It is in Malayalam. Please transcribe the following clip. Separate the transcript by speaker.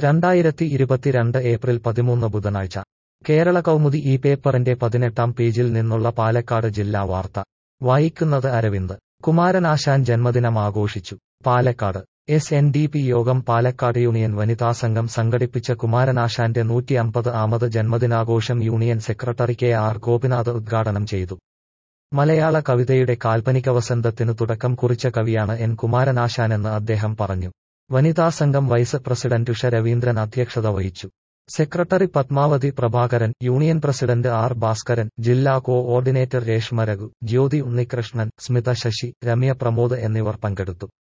Speaker 1: രണ്ടായിരത്തി ഇരുപത്തിരണ്ട് ഏപ്രിൽ പതിമൂന്ന് ബുധനാഴ്ച കേരള കൗമുദി ഈ പേപ്പറിന്റെ പതിനെട്ടാം പേജിൽ നിന്നുള്ള പാലക്കാട് ജില്ലാ വാർത്ത വായിക്കുന്നത് അരവിന്ദ് കുമാരനാശാൻ ജന്മദിനം ആഘോഷിച്ചു Palakkad S N D P യോഗം പാലക്കാട് യൂണിയൻ വനിതാ സംഘം സംഘടിപ്പിച്ച കുമാരനാശാന്റെ നൂറ്റി അമ്പത് ആമത് ജന്മദിനാഘോഷം union secretary K R Gopinath ഉദ്ഘാടനം ചെയ്തു മലയാള കവിതയുടെ കാൽപ്പനിക വസന്തത്തിനു തുടക്കം കുറിച്ച കവിയാണ് എൻ കുമാരനാശാനെന്ന് അദ്ദേഹം പറഞ്ഞു വനിതാ സംഘം വൈസ് പ്രസിഡന്റ് ഉഷ രവീന്ദ്രൻ അധ്യക്ഷത വഹിച്ചു secretary Padmavathi Prabhakaran union president R Bhaskaran ജില്ലാ കോ ഓർഡിനേറ്റർ രേഷ്മ രഘു ജ്യോതി ഉണ്ണികൃഷ്ണൻ സ്മിത ശശി രമ്യ പ്രമോദ് എന്നിവർ പങ്കെടുത്തു